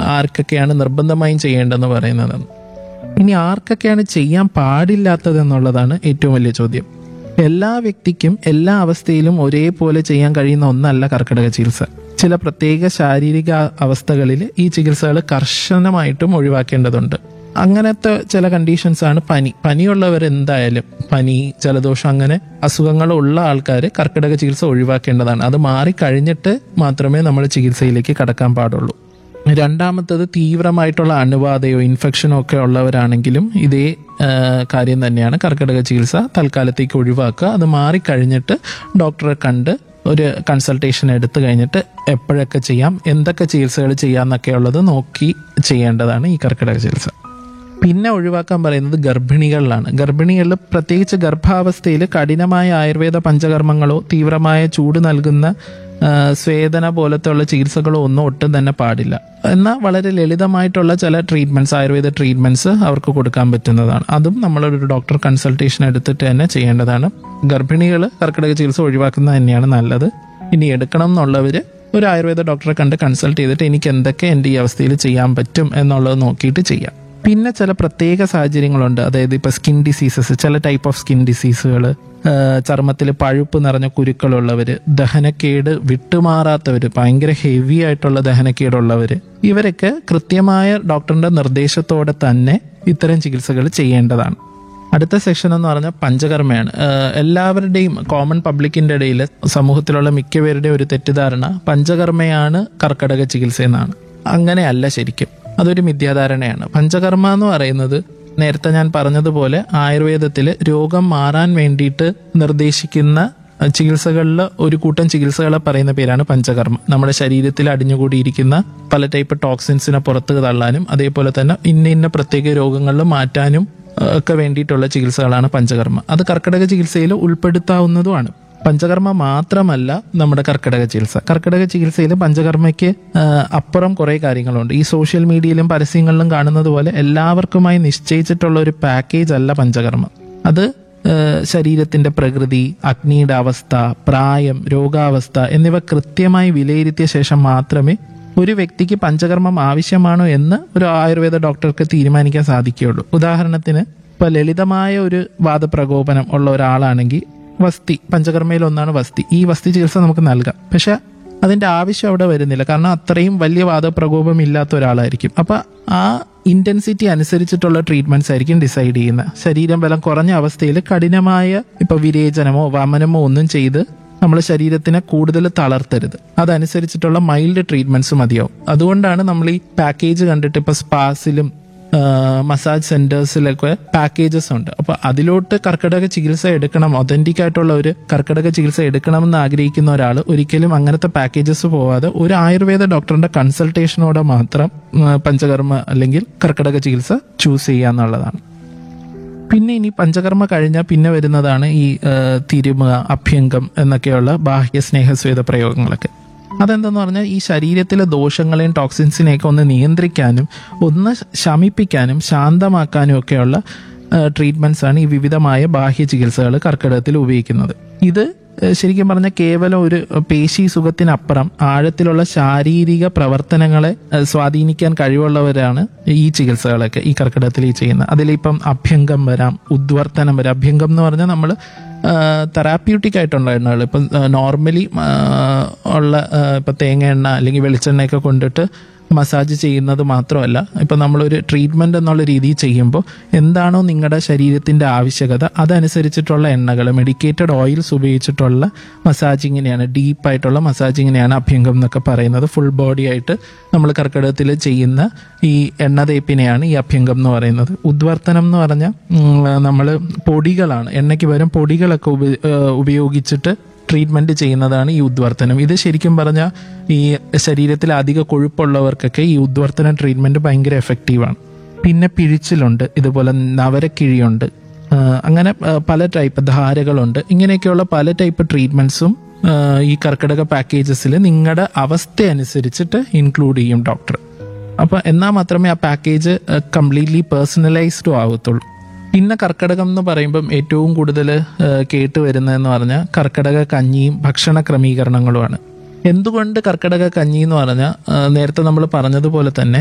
ആർക്കൊക്കെയാണ് നിർബന്ധമായും ചെയ്യേണ്ടതെന്ന് പറയുന്നത് ഇനി ആർക്കൊക്കെയാണ് ചെയ്യാൻ പാടില്ലാത്തത് എന്നുള്ളതാണ് ഏറ്റവും വലിയ ചോദ്യം എല്ലാ വ്യക്തിക്കും എല്ലാ അവസ്ഥയിലും ഒരേപോലെ ചെയ്യാൻ കഴിയുന്ന ഒന്നല്ല കർക്കിടക ചികിത്സ ചില പ്രത്യേക ശാരീരിക അവസ്ഥകളിൽ ഈ ചികിത്സകൾ കർശനമായിട്ടും ഒഴിവാക്കേണ്ടതുണ്ട് അങ്ങനത്തെ ചില കണ്ടീഷൻസ് ആണ് പനി പനിയുള്ളവർ എന്തായാലും പനി ജലദോഷം അങ്ങനെ അസുഖങ്ങളുള്ള ആൾക്കാർ കർക്കിടക ചികിത്സ ഒഴിവാക്കേണ്ടതാണ് അത് മാറിക്കഴിഞ്ഞിട്ട് മാത്രമേ നമ്മൾ ചികിത്സയിലേക്ക് കടക്കാൻ പാടുള്ളൂ രണ്ടാമത്തത് തീവ്രമായിട്ടുള്ള അണുബാധയോ ഇൻഫെക്ഷനോ ഒക്കെ ഉള്ളവരാണെങ്കിലും ഇതേ ആ, കാര്യം തന്നെയാണ് കർക്കിടക ചികിത്സ തൽക്കാലത്തേക്ക് ഒഴിവാക്കുക അത് മാറിക്കഴിഞ്ഞിട്ട് ഡോക്ടറെ കണ്ട് ഒരു കൺസൾട്ടേഷൻ എടുത്തു കഴിഞ്ഞിട്ട് എപ്പോഴൊക്കെ ചെയ്യാം എന്തൊക്കെ ചികിത്സകൾ ചെയ്യാന്നൊക്കെ ഉള്ളത് നോക്കി ചെയ്യേണ്ടതാണ് ഈ കർക്കിടക ചികിത്സ പിന്നെ ഒഴിവാക്കാൻ പറയുന്നത് ഗർഭിണികളിലാണ് ഗർഭിണികളിൽ പ്രത്യേകിച്ച് ഗർഭാവസ്ഥയിൽ കഠിനമായ ആയുർവേദ പഞ്ചകർമ്മങ്ങളോ തീവ്രമായ ചൂട് നൽകുന്ന ആ, സ്വേദന പോലത്തെ ഉള്ള ചികിത്സകളോ ഒന്നും ഒട്ടും തന്നെ പാടില്ല എന്നാൽ വളരെ ലളിതമായിട്ടുള്ള ചില ട്രീറ്റ്മെന്റ്സ് ആയുർവേദ ട്രീറ്റ്മെന്റ്സ് അവർക്ക് കൊടുക്കാൻ പറ്റുന്നതാണ് അതും നമ്മളൊരു ഡോക്ടർ കൺസൾട്ടേഷൻ എടുത്തിട്ട് തന്നെ ചെയ്യേണ്ടതാണ് ഗർഭിണികൾ കർക്കിടക ചികിത്സ ഒഴിവാക്കുന്നത് തന്നെയാണ് നല്ലത് ഇനി എടുക്കണം എന്നുള്ളവർ ഒരു ആയുർവേദ ഡോക്ടറെ കണ്ട് കൺസൾട്ട് ചെയ്തിട്ട് എനിക്ക് എന്തൊക്കെ എൻ്റെ ഈ അവസ്ഥയിൽ ചെയ്യാൻ പറ്റും എന്നുള്ളത് നോക്കിയിട്ട് ചെയ്യാം പിന്നെ ചില പ്രത്യേക സാഹചര്യങ്ങളുണ്ട് അതായത് ഇപ്പൊ സ്കിൻ ഡിസീസസ് ചില ടൈപ്പ് ഓഫ് സ്കിൻ ഡിസീസുകൾ ചർമ്മത്തിൽ പഴുപ്പ് നിറഞ്ഞ കുരുക്കളുള്ളവര് ദഹനക്കേട് വിട്ടുമാറാത്തവര് ഭയങ്കര ഹെവി ആയിട്ടുള്ള ദഹനക്കേടുള്ളവര് ഇവരൊക്കെ കൃത്യമായ ഡോക്ടറിന്റെ നിർദ്ദേശത്തോടെ തന്നെ ഇത്തരം ചികിത്സകൾ ചെയ്യേണ്ടതാണ് അടുത്ത സെക്ഷൻ എന്ന് പറഞ്ഞാൽ പഞ്ചകർമ്മയാണ് ഏഹ് എല്ലാവരുടെയും കോമൺ പബ്ലിക്കിന്റെ ഇടയിൽ സമൂഹത്തിലുള്ള മിക്കവരുടെയും ഒരു തെറ്റിദ്ധാരണ പഞ്ചകർമ്മയാണ് കർക്കടക ചികിത്സ എന്നാണ് അങ്ങനെയല്ല ശരിക്കും അതൊരു മിഥ്യാധാരണയാണ് പഞ്ചകർമ്മ എന്ന് പറയുന്നത് നേരത്തെ ഞാൻ പറഞ്ഞതുപോലെ ആയുർവേദത്തിൽ രോഗം മാറാൻ വേണ്ടിയിട്ട് നിർദ്ദേശിക്കുന്ന ചികിത്സകളിൽ ഒരു കൂട്ടം ചികിത്സകളെ പറയുന്ന പേരാണ് പഞ്ചകർമ്മ നമ്മുടെ ശരീരത്തിൽ അടിഞ്ഞുകൂടിയിരിക്കുന്ന പല ടൈപ്പ് ടോക്സിൻസിനെ പുറത്ത് തള്ളാനും അതേപോലെ തന്നെ ഇന്ന ഇന്ന പ്രത്യേക രോഗങ്ങളിൽ മാറ്റാനും ആ, ഒക്കെ വേണ്ടിയിട്ടുള്ള ചികിത്സകളാണ് പഞ്ചകർമ്മ അത് കർക്കിടക ചികിത്സയിൽ ഉൾപ്പെടുത്താവുന്നതുമാണ് പഞ്ചകർമ്മ മാത്രമല്ല നമ്മുടെ കർക്കിടക ചികിത്സ കർക്കിടക ചികിത്സയിൽ പഞ്ചകർമ്മയ്ക്ക് ആ, അപ്പുറം കുറേ കാര്യങ്ങളുണ്ട് ഈ സോഷ്യൽ മീഡിയയിലും പരസ്യങ്ങളിലും കാണുന്നത് പോലെ എല്ലാവർക്കുമായി നിശ്ചയിച്ചിട്ടുള്ള ഒരു പാക്കേജ് അല്ല പഞ്ചകർമ്മം അത് ഏഹ് ശരീരത്തിന്റെ പ്രകൃതി അഗ്നിയുടെ അവസ്ഥ പ്രായം രോഗാവസ്ഥ എന്നിവ കൃത്യമായി വിലയിരുത്തിയ ശേഷം മാത്രമേ ഒരു വ്യക്തിക്ക് പഞ്ചകർമ്മം ആവശ്യമാണോ എന്ന് ഒരു ആയുർവേദ ഡോക്ടർക്ക് തീരുമാനിക്കാൻ സാധിക്കുകയുള്ളൂ ഉദാഹരണത്തിന് ഇപ്പൊ ലളിതമായ ഒരു വാദപ്രകോപനം ഉള്ള ഒരാളാണെങ്കിൽ വസ്തി പഞ്ചകർമ്മയിൽ ഒന്നാണ് വസ്തി ഈ വസ്തി ചികിത്സ നമുക്ക് നൽകാം പക്ഷെ അതിന്റെ ആവശ്യം അവിടെ വരുന്നില്ല കാരണം അത്രയും വലിയ വാദപ്രകോപം ഇല്ലാത്ത ഒരാളായിരിക്കും അപ്പൊ ആ ഇന്റൻസിറ്റി അനുസരിച്ചിട്ടുള്ള ട്രീറ്റ്മെന്റ്സ് ആയിരിക്കും ഡിസൈഡ് ചെയ്യുന്നത് ശരീരം ബലം കുറഞ്ഞ അവസ്ഥയിൽ കഠിനമായ ഇപ്പൊ വിരേചനമോ വമനമോ ഒന്നും ചെയ്ത് നമ്മൾ ശരീരത്തിനെ കൂടുതൽ തളർത്തരുത് അതനുസരിച്ചിട്ടുള്ള മൈൽഡ് ട്രീറ്റ്മെന്റ്സ് മതിയാവും അതുകൊണ്ടാണ് നമ്മൾ ഈ പാക്കേജ് കണ്ടിട്ട് ഇപ്പൊ സ്പാസിലും മസാജ് സെന്റേഴ്സിലൊക്കെ പാക്കേജസ് ഉണ്ട് അപ്പൊ അതിലോട്ട് കർക്കിടക ചികിത്സ എടുക്കണം ഒതന്റിക് ആയിട്ടുള്ള ഒരു കർക്കിടക ചികിത്സ എടുക്കണമെന്ന് ആഗ്രഹിക്കുന്ന ഒരാൾ ഒരിക്കലും അങ്ങനത്തെ പാക്കേജസ് പോവാതെ ഒരു ആയുർവേദ ഡോക്ടറിന്റെ കൺസൾട്ടേഷനോടെ മാത്രം ഉം, പഞ്ചകർമ്മ അല്ലെങ്കിൽ കർക്കിടക ചികിത്സ ചൂസ് ചെയ്യുക എന്നുള്ളതാണ് പിന്നെ ഇനി പഞ്ചകർമ്മ കഴിഞ്ഞാൽ പിന്നെ വരുന്നതാണ് ഈ ആ, തിരുമുക അഭ്യംഗം എന്നൊക്കെയുള്ള ബാഹ്യ സ്നേഹസ്വേദ പ്രയോഗങ്ങളൊക്കെ അതെന്തെന്ന് പറഞ്ഞാൽ ഈ ശരീരത്തിലെ ദോഷങ്ങളെയും ടോക്സിൻസിനെയൊക്കെ ഒന്ന് നിയന്ത്രിക്കാനും ഒന്ന് ശമിപ്പിക്കാനും ശാന്തമാക്കാനും ഒക്കെയുള്ള ട്രീറ്റ്മെന്റ്സ് ആണ് ഈ വിവിധമായ ബാഹ്യ ചികിത്സകൾ കർക്കിടകത്തിൽ ഉപയോഗിക്കുന്നത് ഇത് ഏഹ് ശരിക്കും പറഞ്ഞ കേവലം ഒരു പേശി സുഖത്തിനപ്പുറം ആഴത്തിലുള്ള ശാരീരിക പ്രവർത്തനങ്ങളെ ഏഹ് സ്വാധീനിക്കാൻ കഴിവുള്ളവരാണ് ഈ ചികിത്സകളൊക്കെ ഈ കർക്കിടകത്തിൽ ഈ ചെയ്യുന്നത് അതിലിപ്പം അഭ്യംഗം വരാം ഉദ്വർത്തനം വരാം അഭ്യംഗം എന്ന് പറഞ്ഞാൽ നമ്മൾ തെറാപ്യൂട്ടിക് ആയിട്ടുള്ള എണ്ണകൾ ഇപ്പം നോർമലി ഉള്ള ഏഹ് ഇപ്പം തേങ്ങ എണ്ണ അല്ലെങ്കിൽ വെളിച്ചെണ്ണയൊക്കെ കൊണ്ടിട്ട് മസാജ് ചെയ്യുന്നത് മാത്രമല്ല ഇപ്പം നമ്മളൊരു ട്രീറ്റ്മെന്റ് എന്നുള്ള രീതിയിൽ ചെയ്യുമ്പോൾ എന്താണോ നിങ്ങളുടെ ശരീരത്തിന്റെ ആവശ്യകത അതനുസരിച്ചിട്ടുള്ള എണ്ണകൾ മെഡിക്കേറ്റഡ് ഓയിൽസ് ഉപയോഗിച്ചിട്ടുള്ള മസാജിങ്ങിനെയാണ് ഡീപ്പായിട്ടുള്ള മസാജിങ്ങിനെയാണ് അഭ്യംഗം എന്നൊക്കെ പറയുന്നത് ഫുൾ ബോഡി ആയിട്ട് നമ്മൾ കർക്കിടകത്തിൽ ചെയ്യുന്ന ഈ എണ്ണ തേപ്പിനെയാണ് ഈ അഭ്യംഗം എന്ന് പറയുന്നത് ഉദ്വർത്തനം എന്ന് പറഞ്ഞാൽ നമ്മൾ പൊടികളാണ് എണ്ണയ്ക്ക് പകരം പൊടികളൊക്കെ ഉപ- ഏഹ് ഉപയോഗിച്ചിട്ട് ട്രീറ്റ്മെന്റ് ചെയ്യുന്നതാണ് ഈ ഉദ്വർത്തനം ഇത് ശരിക്കും പറഞ്ഞാൽ ഈ ശരീരത്തിൽ അധിക കൊഴുപ്പുള്ളവർക്കൊക്കെ ഈ ഉദ്വർത്തന ട്രീറ്റ്മെന്റ് ഭയങ്കര എഫക്റ്റീവാണ് പിന്നെ പിഴിച്ചിലുണ്ട് ഇതുപോലെ നവരക്കിഴിയുണ്ട് ആ, അങ്ങനെ ആ, പല ടൈപ്പ് ധാരകളുണ്ട് ഇങ്ങനെയൊക്കെയുള്ള പല ടൈപ്പ് ട്രീറ്റ്മെന്റ്സും ആ, ഈ കർക്കിടക പാക്കേജസിൽ നിങ്ങളുടെ അവസ്ഥ അനുസരിച്ചിട്ട് ഇൻക്ലൂഡ് ചെയ്യും ഡോക്ടർ അപ്പൊ എന്നാൽ മാത്രമേ ആ പാക്കേജ് കംപ്ലീറ്റ്ലി പേഴ്സണലൈസ്ഡും ആവത്തുള്ളൂ പിന്നെ കർക്കിടകം എന്ന് പറയുമ്പം ഏറ്റവും കൂടുതൽ കേട്ട് വരുന്നതെന്ന് പറഞ്ഞാൽ കർക്കിടക കഞ്ഞിയും ഭക്ഷണ ക്രമീകരണങ്ങളുമാണ് എന്തുകൊണ്ട് കർക്കിടക കഞ്ഞി എന്ന് പറഞ്ഞാൽ നേരത്തെ നമ്മൾ പറഞ്ഞതുപോലെ തന്നെ